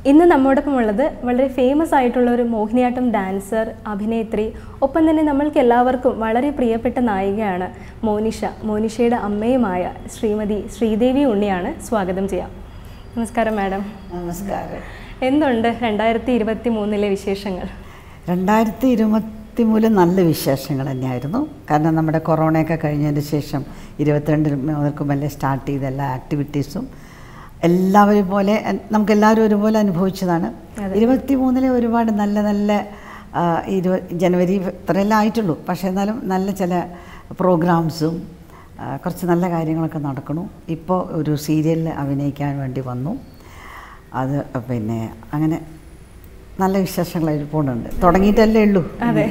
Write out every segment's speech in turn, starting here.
ഇന്ന് നമ്മോടൊപ്പം ഉള്ളത് വളരെ ഫേമസ് ആയിട്ടുള്ള ഒരു മോഹിനിയാട്ടം ഡാൻസർ അഭിനേത്രി ഒപ്പം തന്നെ നമ്മൾക്ക് എല്ലാവർക്കും വളരെ പ്രിയപ്പെട്ട നായികയാണ് മോനിഷ മോനിഷയുടെ അമ്മയുമായ ശ്രീമതി ശ്രീദേവി ഉണ്ണിയാണ് സ്വാഗതം ചെയ്യാം നമസ്കാരം മാഡം നമസ്കാരം എന്തുണ്ട് രണ്ടായിരത്തി ഇരുപത്തി മൂന്നിലെ വിശേഷങ്ങൾ രണ്ടായിരത്തി ഇരുപത്തി മൂന്ന് നല്ല വിശേഷങ്ങൾ തന്നെയായിരുന്നു കാരണം നമ്മുടെ കൊറോണയൊക്കെ കഴിഞ്ഞതിന് ശേഷം ഇരുപത്തിരണ്ടിൽ മുതൽക്ക് മെല്ലെ സ്റ്റാർട്ട് ചെയ്ത എല്ലാ ആക്ടിവിറ്റീസും എല്ലാവരും പോലെ നമുക്ക് എല്ലാവരും ഒരുപോലെ അനുഭവിച്ചതാണ് ഇരുപത്തി മൂന്നിലെ ഒരുപാട് നല്ല നല്ല ആ, ഇരുപ ജനുവരി ഇത്രയെല്ലാം ആയിട്ടുള്ളൂ പക്ഷേ എന്നാലും നല്ല ചില പ്രോഗ്രാംസും ആ, കുറച്ച് നല്ല കാര്യങ്ങളൊക്കെ നടക്കണു ഇപ്പോൾ ഒരു സീരിയലിൽ അഭിനയിക്കാൻ വേണ്ടി വന്നു അത് പിന്നെ അങ്ങനെ നല്ല വിശേഷങ്ങളായിട്ട് പോകുന്നുണ്ട് തുടങ്ങിയിട്ടല്ലേ ഉള്ളൂ അതെ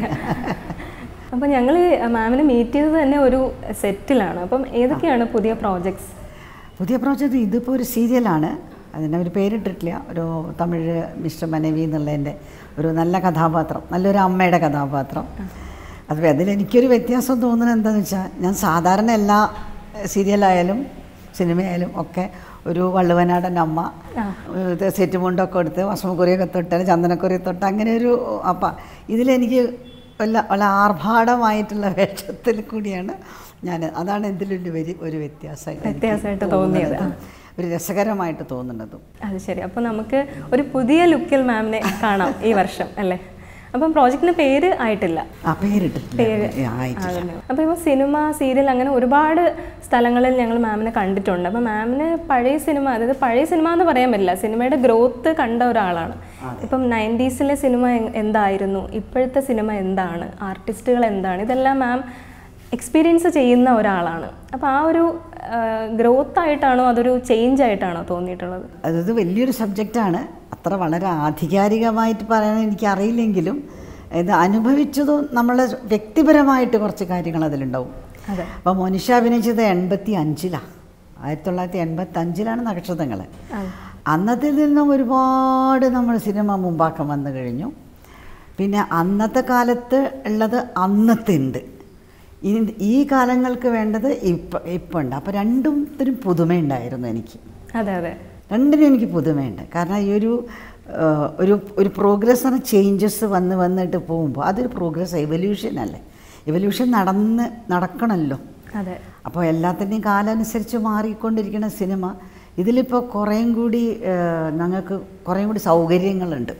അപ്പം ഞങ്ങൾ മാമിനെ മീറ്റ് ചെയ്തത് തന്നെ ഒരു സെറ്റിലാണ് അപ്പം ഏതൊക്കെയാണ് പുതിയ പ്രോജക്ട്സ് പുതിയ പ്രോജക്റ്റ് ഇതിപ്പോൾ ഒരു സീരിയലാണ് അതിന് ഒരു പേരിട്ടിട്ടില്ല ഒരു തമിഴ് മിസ്റ്റർ മനവി എന്നുള്ളതിൻ്റെ ഒരു നല്ല കഥാപാത്രം നല്ലൊരു അമ്മയുടെ കഥാപാത്രം അത് അതിലെനിക്കൊരു വ്യത്യാസം തോന്നുന്നത് എന്താണെന്ന് വെച്ചാൽ ഞാൻ സാധാരണ എല്ലാ സീരിയലായാലും സിനിമയായാലും ഒക്കെ ഒരു വള്ളുവനാടൻ അമ്മ ഇത് സെറ്റ് മുണ്ടൊക്കെ എടുത്ത് വസമക്കുറിയൊക്കെ തൊട്ട് ചന്ദനക്കുറി തൊട്ട് അങ്ങനെ ഒരു അപ്പ ഇതിലെനിക്ക് വല്ല വളരെ ആർഭാടമായിട്ടുള്ള വേഷത്തിൽ കൂടിയാണ് ഞാൻ അതാണ് ഇതിലൊരു വരി ഒരു വ്യത്യാസമായിട്ട് എനിക്ക് വ്യത്യാസമായിട്ട് തോന്നിയത്. തോന്നുന്നതും ഒരു രസകരമായിട്ട് തോന്നുന്നതും അത് ശരി അപ്പോൾ നമുക്ക് ഒരു പുതിയ ലുക്കിൽ മാമിനെ കാണാം ഈ വർഷം അല്ലേ അപ്പം പ്രോജക്റ്റിന് പേര് ആയിട്ടില്ല ആ പേരിട്ടില്ല പേര് ആയിട്ടില്ല അപ്പോൾ ഇപ്പോൾ സിനിമ സീരിയൽ അങ്ങനെ ഒരുപാട് സ്ഥലങ്ങളിൽ ഞങ്ങൾ മാമിനെ കണ്ടിട്ടുണ്ട് അപ്പോൾ മാമിന് പഴയ സിനിമ അതായത് പഴയ സിനിമ എന്ന് പറയാൻ പറ്റില്ല സിനിമയുടെ ഗ്രോത്ത് കണ്ട ഒരാളാണ് ഇപ്പം നയൻറ്റീസിലെ സിനിമ എ- എന്തായിരുന്നു ഇപ്പോഴത്തെ സിനിമ എന്താണ് ആർട്ടിസ്റ്റുകൾ എന്താണ് ഇതെല്ലാം മാം എക്സ്പീരിയൻസ് ചെയ്യുന്ന ഒരാളാണ് അപ്പോൾ ആ ഒരു ഗ്രോത്ത് ആയിട്ടാണോ അതൊരു ചേഞ്ച് ആയിട്ടാണോ തോന്നിയിട്ടുള്ളത് അതായത് വലിയൊരു സബ്ജക്റ്റാണ് അത്ര വളരെ ആധികാരികമായിട്ട് പറയാൻ എനിക്കറിയില്ലെങ്കിലും ഇത് അനുഭവിച്ചതും നമ്മൾ വ്യക്തിപരമായിട്ട് കുറച്ച് കാര്യങ്ങൾ അതിലുണ്ടാവും അതെ അപ്പോൾ മനുഷ്യ അഭിനയിച്ചത് എൺപത്തി അഞ്ചിലാണ് ആയിരത്തി തൊള്ളായിരത്തി എൺപത്തി അഞ്ചിലാണ് നക്ഷത്രങ്ങൾ അതെ അന്നത്തിൽ നിന്നും ഒരുപാട് നമ്മൾ സിനിമ മുമ്പാക്കം വന്നു കഴിഞ്ഞു പിന്നെ അന്നത്തെ കാലത്ത് ഉള്ളത് അന്നത്തെ ഉണ്ട് ഈ ഈ കാലങ്ങൾക്ക് വേണ്ടത് ഇപ്പം ഇപ്പം ഉണ്ട് അപ്പോൾ രണ്ടും ഇതിനും പുതുമയുണ്ടായിരുന്നു എനിക്ക് അതെ അതെ രണ്ടിനും എനിക്ക് പുതുമയുണ്ട് കാരണം ഈ ഒരു ആ, ഒരു ഒരു പ്രോഗ്രസ് എന്ന ചേഞ്ചസ് വന്ന് വന്നിട്ട് പോകുമ്പോൾ അതൊരു പ്രോഗ്രസ് എവല്യൂഷൻ അല്ലേ എവല്യൂഷൻ നടന്ന് നടക്കണമല്ലോ അതെ അപ്പോൾ എല്ലാത്തിൻ്റെയും കാലമനുസരിച്ച് മാറിക്കൊണ്ടിരിക്കുന്ന സിനിമ ഇതിലിപ്പോൾ കുറേയും കൂടി ആ, ഞങ്ങൾക്ക് കുറേയും കൂടി സൗകര്യങ്ങളുണ്ട്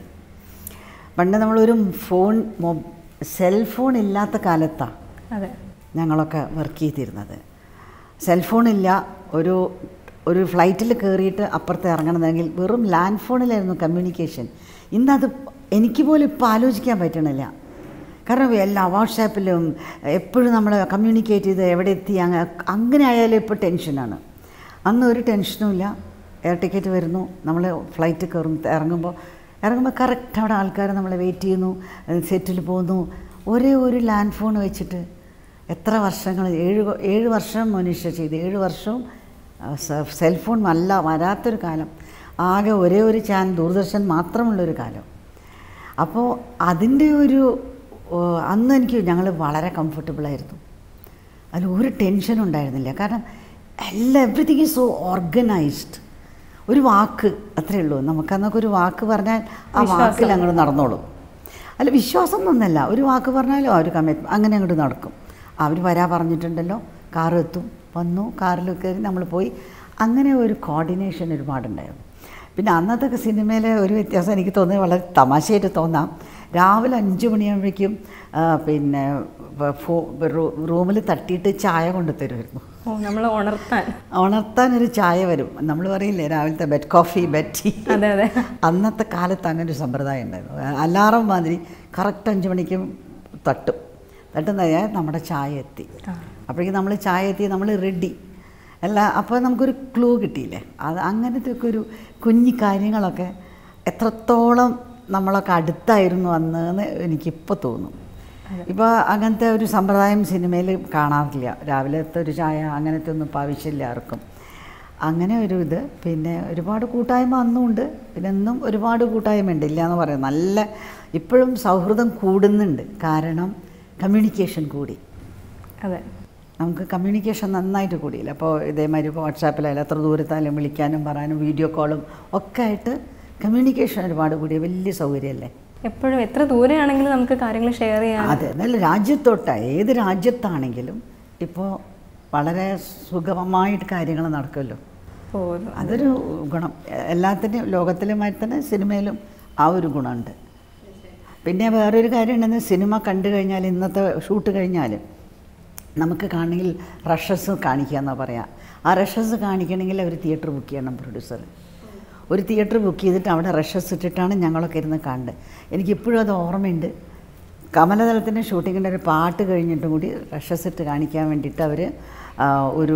പണ്ട് നമ്മളൊരു ഫോൺ മൊ സെൽഫോൺ ഇല്ലാത്ത കാലത്താണ് അതെ ഞങ്ങളൊക്കെ വർക്ക് ചെയ്തിരുന്നത് സെൽഫോണില്ല ഒരു ഒരു ഫ്ലൈറ്റിൽ കയറിയിട്ട് അപ്പുറത്ത് ഇറങ്ങണമെങ്കിൽ വെറും ലാൻഡ് ഫോണിലായിരുന്നു കമ്മ്യൂണിക്കേഷൻ ഇന്നത് എനിക്ക് പോലും ഇപ്പോൾ ആലോചിക്കാൻ പറ്റണില്ല കാരണം എല്ലാ വാട്സാപ്പിലും എപ്പോഴും നമ്മൾ കമ്മ്യൂണിക്കേറ്റ് ചെയ്ത് എവിടെ എത്തി അങ്ങ അങ്ങനെ ആയാലും ഇപ്പോൾ ടെൻഷനാണ് അന്ന് ഒരു ടെൻഷനുമില്ല എയർ ടിക്കറ്റ് വരുന്നു നമ്മൾ ഫ്ലൈറ്റ് കയറും ഇറങ്ങുമ്പോൾ ഇറങ്ങുമ്പോൾ കറക്റ്റ് അവിടെ ആൾക്കാർ നമ്മളെ വെയിറ്റ് ചെയ്യുന്നു സെറ്റിൽ പോകുന്നു ഒരേ ഒരു ലാൻഡ് ഫോൺ വെച്ചിട്ട് എത്ര വർഷങ്ങൾ ഏഴ് കൊ- ഏഴ് വർഷം മനുഷ്യ ചെയ്ത് ഏഴ് വർഷവും ആ, സ- സെൽഫോൺ അല്ല വരാത്തൊരു കാലം ആകെ ഒരേ ഒരു ചാനൽ ദൂരദർശൻ മാത്രമുള്ളൊരു കാലം അപ്പോൾ അതിൻ്റെ ഒരു ഓ, അന്ന് എനിക്ക് ഞങ്ങൾ വളരെ കംഫർട്ടബിളായിരുന്നു അതിൽ ഒരു ടെൻഷനും ഉണ്ടായിരുന്നില്ല കാരണം എല്ലാം എവറിത്തിങ് ഈസ് സോ ഓർഗനൈസ്ഡ് ഒരു വാക്ക് അത്രയേ ഉള്ളൂ നമുക്കന്നൊക്കെ ഒരു വാക്ക് പറഞ്ഞാൽ ആ വാക്കിൽ അങ്ങോട്ട് നടന്നോളും അല്ല വിശ്വാസം ഒന്നല്ല ഒരു വാക്ക് പറഞ്ഞാലും ആ ഒരു കമ്മിറ്റ് അങ്ങനെ അങ്ങോട്ട് നടക്കും അവർ വരാ പറഞ്ഞിട്ടുണ്ടല്ലോ കാർ എത്തും വന്നു കാറിൽ കയറി നമ്മൾ പോയി അങ്ങനെ ഒരു കോർഡിനേഷൻ ഒരുപാടുണ്ടായിരുന്നു പിന്നെ അന്നത്തെ സിനിമയിലെ ഒരു വ്യത്യാസം എനിക്ക് തോന്നുന്നത് വളരെ തമാശയായിട്ട് തോന്നാം രാവിലെ അഞ്ച് മണിയാകുമ്പോഴേക്കും ആ, പിന്നെ ഫോ റൂമിൽ തട്ടിയിട്ട് ചായ കൊണ്ടു തരുമായിരുന്നു ഓ നമ്മൾ ഉണർത്താൻ ഉണർത്താൻ ഒരു ചായ വരും നമ്മൾ പറയില്ലേ രാവിലത്തെ ബെഡ് കോഫി ബെഡ് ടീ അതെ അതെ അന്നത്തെ കാലത്ത് അങ്ങനെ ഒരു സമ്പ്രദായം ഉണ്ടായിരുന്നു അലാറം മാതിരി കറക്റ്റ് അഞ്ച് മണിക്കും തട്ടും തട്ടുന്ന നമ്മുടെ ചായ എത്തി അപ്പോഴേക്കും നമ്മൾ ചായ എത്തി നമ്മൾ റെഡി അല്ല അപ്പോൾ നമുക്കൊരു ക്ലൂ കിട്ടിയില്ലേ അത് അങ്ങനത്തെ ഒക്കെ ഒരു കുഞ്ഞു കാര്യങ്ങളൊക്കെ എത്രത്തോളം നമ്മളൊക്കെ അടുത്തായിരുന്നു അന്ന് എന്ന് എനിക്കിപ്പോൾ തോന്നും ഇപ്പോൾ അങ്ങനത്തെ ഒരു സമ്പ്രദായം സിനിമയിൽ കാണാറില്ല രാവിലത്തെ ഒരു ചായ അങ്ങനത്തെ ഒന്നും ഇപ്പോൾ ആവശ്യമില്ല ആർക്കും അങ്ങനെ ഒരു ഇത് പിന്നെ ഒരുപാട് കൂട്ടായ്മ അന്നും ഉണ്ട് പിന്നെ ഇന്നും ഒരുപാട് കൂട്ടായ്മ ഉണ്ട് ഇല്ല എന്ന് പറയാം നല്ല ഇപ്പോഴും സൗഹൃദം കൂടുന്നുണ്ട് കാരണം കമ്മ്യൂണിക്കേഷൻ കൂടി അതെ നമുക്ക് കമ്മ്യൂണിക്കേഷൻ നന്നായിട്ട് കൂടിയില്ല അപ്പോൾ ഇതേമാതിരി ഇപ്പോൾ വാട്സാപ്പിലായാലും എത്ര ദൂരത്തായാലും വിളിക്കാനും പറയാനും വീഡിയോ കോളും ഒക്കെ ആയിട്ട് കമ്മ്യൂണിക്കേഷൻ ഒരുപാട് കൂടിയ വലിയ സൗകര്യമല്ലേ എപ്പോഴും എത്ര ദൂരെയാണെങ്കിലും നമുക്ക് കാര്യങ്ങൾ ഷെയർ ചെയ്യാൻ അതെ നല്ല രാജ്യത്തൊട്ട ഏത് രാജ്യത്താണെങ്കിലും ഇപ്പോൾ വളരെ സുഗമമായിട്ട് കാര്യങ്ങൾ നടക്കുമല്ലോ പോകുന്നു അതൊരു ഗുണം എല്ലാത്തിൻ്റെയും ലോകത്തിലുമായി തന്നെ സിനിമയിലും ആ ഒരു ഗുണമുണ്ട് പിന്നെ വേറൊരു കാര്യം ഉണ്ടെന്ന് സിനിമ കണ്ടു കഴിഞ്ഞാൽ ഇന്നത്തെ ഷൂട്ട് കഴിഞ്ഞാൽ നമുക്ക് കാണെങ്കിൽ റഷസ് കാണിക്കുക എന്നാ പറയാം ആ റഷസ് കാണിക്കണമെങ്കിൽ അവർ തിയേറ്റർ ബുക്ക് ചെയ്യണം പ്രൊഡ്യൂസർ ഒരു തിയേറ്റർ ബുക്ക് ചെയ്തിട്ട് അവിടെ റഷസ് ഇട്ടിട്ടാണ് ഞങ്ങളൊക്കെ ഇരുന്ന് കാണുന്നത് എനിക്കിപ്പോഴും അത് ഓർമ്മയുണ്ട് കമലതലത്തിൻ്റെ ഷൂട്ടിങ്ങിൻ്റെ ഒരു പാട്ട് കഴിഞ്ഞിട്ടും കൂടി റഷസ് ഇട്ട് കാണിക്കാൻ വേണ്ടിയിട്ട് അവർ ഒരു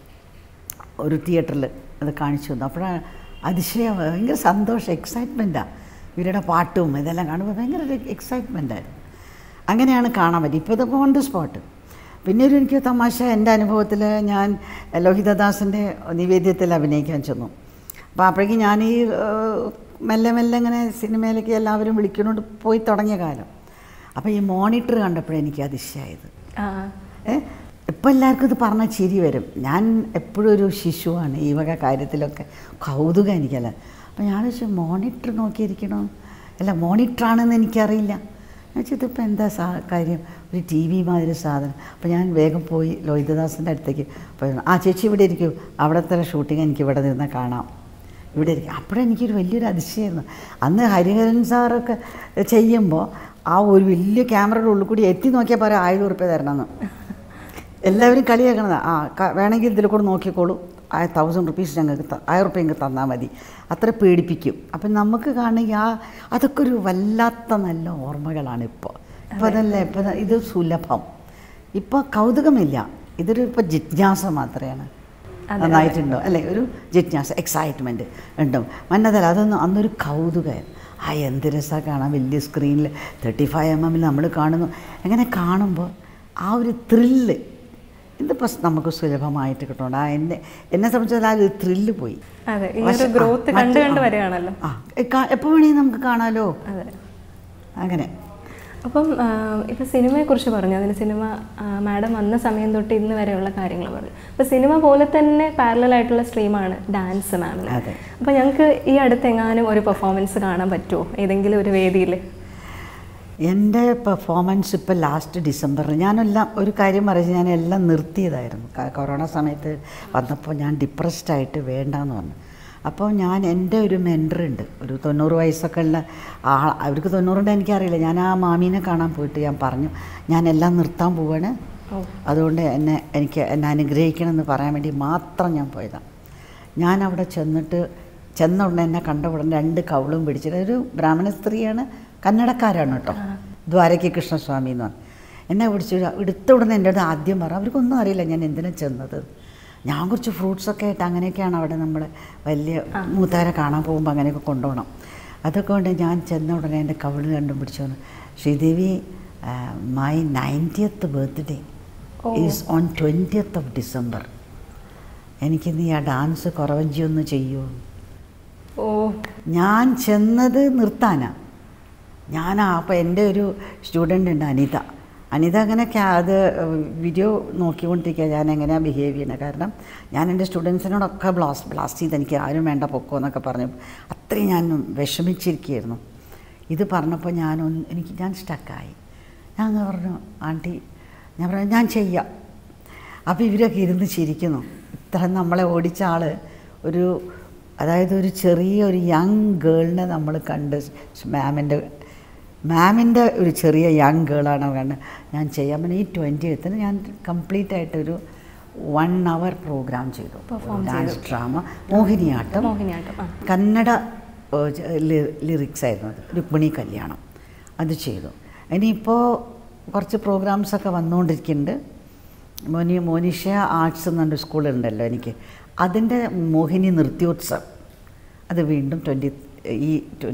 ഒരു തിയേറ്ററിൽ അത് കാണിച്ചു തന്നു അപ്പോഴാണ് അതിശയം ഭയങ്കര സന്തോഷം എക്സൈറ്റ്മെൻറ്റാണ് ഇവരുടെ പാട്ടും ഇതെല്ലാം കാണുമ്പോൾ ഭയങ്കര ഒരു എക്സൈറ്റ്മെൻറ്റായിരുന്നു അങ്ങനെയാണ് കാണാൻ പറ്റി ഇപ്പോൾ ഇതൊക്കെ ഓൺ ദി സ്പോട്ട് പിന്നെ ഒരു എനിക്ക് തമാശ എൻ്റെ അനുഭവത്തിൽ ഞാൻ ലോഹിതദാസിൻ്റെ നിവേദ്യത്തിൽ അഭിനയിക്കാൻ ചെന്നു അപ്പോൾ അപ്പോഴേക്കും ഞാൻ ഈ ഏഹ്, മെല്ലെ മെല്ലെ ഇങ്ങനെ സിനിമയിലേക്ക് എല്ലാവരും വിളിക്കുന്നോണ്ട് പോയി തുടങ്ങിയ കാലം അപ്പോൾ ഈ മോണിറ്റർ കണ്ടപ്പോഴേ എനിക്ക് അതിശയായത് ആ ഏ ഇപ്പം എല്ലാവർക്കും ഇത് പറഞ്ഞ ചിരി വരും ഞാൻ എപ്പോഴും ഒരു ശിശുവാണ് ഈ വക കാര്യത്തിലൊക്കെ കൗതുകം എനിക്കല്ല അപ്പം ഞാൻ വെച്ചു മോണിറ്റർ നോക്കിയിരിക്കണോ അല്ല മോണിറ്ററാണെന്ന് എനിക്കറിയില്ല ഞാൻ വെച്ചാൽ ഇതിപ്പോൾ എന്താ സാ കാര്യം ഒരു ടി വി മാതിരി സാധനം അപ്പോൾ ഞാൻ വേഗം പോയി ലോഹിതദാസിൻ്റെ അടുത്തേക്ക് പോയി ആ ചേച്ചി ഇവിടെ ഇരിക്കൂ അവിടുത്തെ ഷൂട്ടിങ് എനിക്ക് ഇവിടെ നിന്ന് കാണാം ഇവിടെ ഇരിക്കും അപ്പോഴെനിക്കൊരു വലിയൊരു അതിശയമായിരുന്നു അന്ന് ഹരിഹരൻ സാറൊക്കെ ചെയ്യുമ്പോൾ ആ ഒരു വലിയ ക്യാമറയുടെ ഉള്ളിൽ കൂടി എത്തി നോക്കിയാൽ പറയാം ആയിരം ഉറുപ്പ്യ തരണമെന്ന് എല്ലാവരും കളിയാക്കണതാണ് ആ ക- വേണമെങ്കിൽ ഇതിൽ കൂടെ നോക്കിക്കോളൂ ആ തൗസൻഡ് റുപ്പീസ് ഞങ്ങൾക്ക് ത- ആയിരം റുപ്യ ഞങ്ങൾക്ക് തന്നാൽ മതി അത്ര പേടിപ്പിക്കും അപ്പം നമുക്ക് കാണുമെങ്കിൽ ആ അതൊക്കെ ഒരു വല്ലാത്ത നല്ല ഓർമ്മകളാണ് ഇപ്പോൾ ഇപ്പം അതല്ല ഇപ്പം ഇത് സുലഭം ഇപ്പോൾ കൗതുകമില്ല ഇതൊരു ഇപ്പോൾ ജിജ്ഞാസ മാത്രമാണ് അതെ, നന്നായിട്ടുണ്ടോ അല്ലേ ഒരു ജിജ്ഞാസ എക്സൈറ്റ്മെൻറ്റ് ഉണ്ടോ മന്നതല്ല അതൊന്നും അന്നൊരു കൗതുകമായിരുന്നു ആ എന്ത് രസമാണ് കാണാൻ വലിയ സ്ക്രീനിൽ തേർട്ടി ഫൈവ് എം എമ്മിൽ നമ്മൾ കാണുന്നു അങ്ങനെ കാണുമ്പോൾ ആ ഒരു ത്രില്ല് ഇതിപ്പോൾ നമുക്ക് സുലഭമായിട്ട് കിട്ടണം ആ എന്നെ എന്നെ സംബന്ധിച്ചാൽ ആ ഒരു ത്രില്ല് പോയി അതെ ഈ പക്ഷെ- ഒരു ഗ്രോത്ത് ആ, കണ്ട് മറ്റ് കണ്ട് ആ. വരികയാണല്ലോ ആ എപ്പോൾ വേണമെങ്കിൽ നമുക്ക് കാണാമല്ലോ അതെ അങ്ങനെ അപ്പം ഇപ്പം സിനിമയെക്കുറിച്ച് പറഞ്ഞു അതിന് സിനിമ മാഡം വന്ന സമയം തൊട്ട് ഇന്ന് വരെയുള്ള കാര്യങ്ങൾ പറഞ്ഞു അപ്പോൾ സിനിമ പോലെ തന്നെ പാരലൽ ആയിട്ടുള്ള സ്ട്രീമാണ് ഡാൻസ് മാമിന് അതെ. അപ്പോൾ ഞങ്ങൾക്ക് ഈ അടുത്ത് എങ്ങാനും ഒരു പെർഫോമൻസ് കാണാൻ പറ്റുമോ ഏതെങ്കിലും ഒരു വേദിയിൽ എൻ്റെ പെർഫോമൻസ് ഇപ്പോൾ ലാസ്റ്റ് ഡിസംബറിൽ ഞാനെല്ലാം ഒരു കാര്യം പറയുന്നത് ഞാൻ എല്ലാം നിർത്തിയതായിരുന്നു ക- കൊറോണ സമയത്ത് വന്നപ്പോൾ ഞാൻ ഡിപ്രസ്ഡ് ആയിട്ട് വേണ്ടാന്ന് പറഞ്ഞു അപ്പോൾ ഞാൻ എൻ്റെ ഒരു മെൻറ്റർ ഉണ്ട് ഒരു തൊണ്ണൂറ് വയസ്സൊക്കെ ഉള്ള ആ അവർക്ക് തൊണ്ണൂറുണ്ട് എനിക്കറിയില്ല ഞാൻ ആ മാമീനെ കാണാൻ പോയിട്ട് ഞാൻ പറഞ്ഞു ഞാൻ എല്ലാം നിർത്താൻ പോവാണ് ഓ അതുകൊണ്ട് എന്നെ എനിക്ക് എന്നെ അനുഗ്രഹിക്കണം എന്ന് പറയാൻ വേണ്ടി മാത്രം ഞാൻ പോയതാണ് ഞാൻ അവിടെ ചെന്നിട്ട് ചെന്ന ഉടനെ എന്നെ കണ്ട ഉടനെ രണ്ട് കവളും പിടിച്ചിട്ട് ഒരു ബ്രാഹ്മണ സ്ത്രീയാണ് കന്നഡക്കാരാണ് കേട്ടോ ദ്വാരകി കൃഷ്ണസ്വാമി എന്ന് പറഞ്ഞു എന്നെ പിടിച്ചു എടുത്ത ഉടനെ എൻ്റെ അടുത്ത് ആദ്യം പറ അവർക്കൊന്നും അറിയില്ല ഞാൻ എന്തിനാ ചെന്നത് ഞാൻ കുറച്ച് ഫ്രൂട്ട്സൊക്കെ ആയിട്ട് അങ്ങനെയൊക്കെയാണ് അവിടെ നമ്മൾ വലിയ മൂത്താരെ കാണാൻ പോകുമ്പോൾ അങ്ങനെയൊക്കെ കൊണ്ടുപോകണം അതൊക്കെ കൊണ്ട് ഞാൻ ചെന്ന ഉടനെ എൻ്റെ കവിള് കണ്ടും പിടിച്ചു വന്നു ശ്രീദേവി മൈ നയൻറ്റിയത്ത് ബർത്ത്ഡേ ഓ. Is on twentieth of December എനിക്ക് നീ ആ ഡാൻസ് കുറവഞ്ചി ഒന്ന് ചെയ്യൂ ഓ ഞാൻ ചെന്നത് നിർത്താനാ ഞാൻ അപ്പോൾ എൻ്റെ ഒരു സ്റ്റുഡൻ്റ് ഉണ്ട് അനിത അനിത അങ്ങനെ ക്യാ- അത് വീഡിയോ നോക്കിക്കൊണ്ടിരിക്കുക ഞാൻ എങ്ങനെയാണ് ബിഹേവ് ചെയ്യണത് കാരണം ഞാൻ എൻ്റെ സ്റ്റുഡൻസിനോടൊക്കെ ബ്ലാസ്റ്റ് ബ്ലാസ്റ്റ് ചെയ്ത് എനിക്ക് ആരും വേണ്ട പൊക്കോ എന്നൊക്കെ പറഞ്ഞു അത്രയും ഞാൻ വിഷമിച്ചിരിക്കുകയായിരുന്നു ഇത് പറഞ്ഞപ്പോൾ ഞാനൊന്ന് എനിക്ക് ഞാൻ സ്റ്റക്കായി ഞാൻ അങ്ങ് പറഞ്ഞു ആൻറ്റി ഞാൻ പറഞ്ഞു ഞാൻ ചെയ്യാം അപ്പോൾ ഇവരൊക്കെ ഇരുന്ന് ചിരിക്കുന്നു ഇത്ര നമ്മളെ ഓടിച്ച ആൾ ഒരു അതായത് ഒരു ചെറിയ ഒരു യങ് ഗേളിനെ നമ്മൾ കണ്ട് മാമിൻ്റെ മാമിൻ്റെ ഒരു ചെറിയ യങ് ഗേളാണ് കണ്ട് ഞാൻ ചെയ്യാൻ പറ്റും ഈ ട്വൻറ്റി എത്തിന് ഞാൻ കംപ്ലീറ്റ് ആയിട്ടൊരു വൺ അവർ പ്രോഗ്രാം ചെയ്തു Perform dance drama Mohiniyattam Mohiniyattam ആ കന്നഡ ലിറിക്സ് ആയിരുന്നു അത് രുക്മിണി കല്യാണം അത് ചെയ്തു ഇനിയിപ്പോൾ കുറച്ച് പ്രോഗ്രാംസൊക്കെ വന്നുകൊണ്ടിരിക്കുന്നുണ്ട് മോനി മോനിഷ ആർട്സ് എന്നുണ്ട് സ്കൂളുണ്ടല്ലോ എനിക്ക് അതിൻ്റെ മോഹിനി നൃത്യോത്സവം അത് വീണ്ടും ട്വൻറ്റി ഈ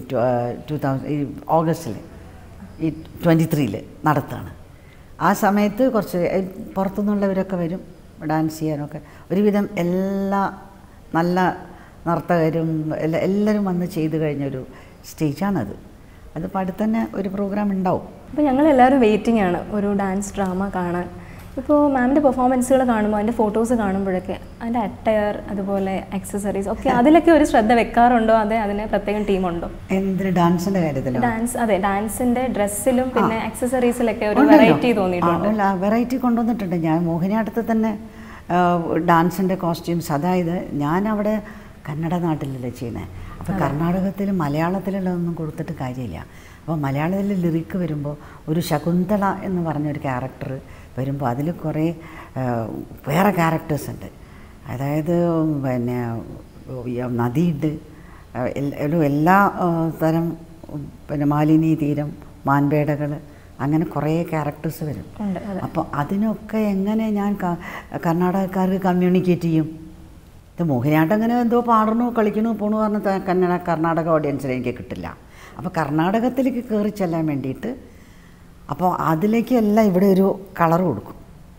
ടു തൗസൻഡ് ഈ ഓഗസ്റ്റിൽ ഈ ട്വൻറ്റി ത്രീയിൽ നടത്താണ് ആ സമയത്ത് കുറച്ച് എ- പുറത്തുനിന്നുള്ളവരൊക്കെ വരും ഡാൻസ് ചെയ്യാനൊക്കെ ഒരുവിധം എല്ലാ നല്ല നർത്തകരും എല്ലാ എല്ലാവരും വന്ന് ചെയ്തു കഴിഞ്ഞൊരു സ്റ്റേജാണത് അതിപ്പോൾ അടുത്ത് തന്നെ ഒരു പ്രോഗ്രാം ഉണ്ടാവും അപ്പോൾ ഞങ്ങൾ എല്ലാവരും വെയിറ്റിംഗ് ആണ് ഒരു ഡാൻസ് ഡ്രാമ കാണാൻ ഇപ്പോൾ മാമിൻ്റെ പെർഫോമൻസുകൾ കാണുമ്പോൾ അതിൻ്റെ ഫോട്ടോസ് കാണുമ്പോഴൊക്കെ അതിൻ്റെ അറ്റയർ അതുപോലെ ആക്സസറീസ് ഒക്കെ അതിലൊക്കെ ഒരു ശ്രദ്ധ വെക്കാറുണ്ടോ അതെ അതിന് പ്രത്യേകം ടീമുണ്ടോ എന്തിന് ഡാൻസിൻ്റെ കാര്യത്തിലോ ഡാൻസ് അതെ ഡാൻസിന്റെ ഡ്രസ്സിലും പിന്നെ ആക്സസറീസിലൊക്കെ ഒരു വെറൈറ്റി തോന്നിയിട്ടുണ്ട് വെറൈറ്റി കൊണ്ടുവന്നിട്ടുണ്ട് ഞാൻ മോഹിനിയാട്ടത്തിൽ തന്നെ ഡാൻസിൻ്റെ കോസ്റ്റ്യൂംസ് അതായത് ഞാൻ അവിടെ കന്നഡ നാട്ടിലല്ലേ ചെയ്യുന്നത് അപ്പോൾ കർണാടകത്തിൽ മലയാളത്തിലുള്ളതൊന്നും കൊടുത്തിട്ട് കാര്യമില്ല അപ്പോൾ മലയാളത്തിൽ ലിറിക്ക് വരുമ്പോൾ ഒരു ശകുന്തള എന്ന് പറഞ്ഞൊരു ക്യാരക്ടർ വരുമ്പോൾ അതിൽ കുറേ ആ, വേറെ ക്യാരക്ടേഴ്സ് ഉണ്ട് അതായത് പിന്നെ ഈ നദിയുണ്ട് ആ, എൽ- ഒരു എല്ലാ ആ, തരം ഉം, പിന്നെ മാലിന്യ തീരം മാൻപേടകൾ അങ്ങനെ കുറേ ക്യാരക്ടേഴ്സ് വരും ഉണ്ട് അതെ അപ്പോൾ അതിനൊക്കെ എങ്ങനെ ഞാൻ ക- കർണാടകക്കാർക്ക് കമ്മ്യൂണിക്കേറ്റ് ചെയ്യും ഇത് മോഹിനിയാട്ടം അങ്ങനെ എന്തോ പാടണു കളിക്കണു പോണു പറഞ്ഞ ത- കന്നഡ കർണാടക ഓഡിയൻസിന് എനിക്ക് കിട്ടില്ല അപ്പോൾ കർണാടകത്തിലേക്ക് കയറി ചെല്ലാൻ വേണ്ടിയിട്ട് അപ്പോൾ അതിലേക്ക് എല്ലാം ഇവിടെ ഒരു കളർ കൊടുക്കും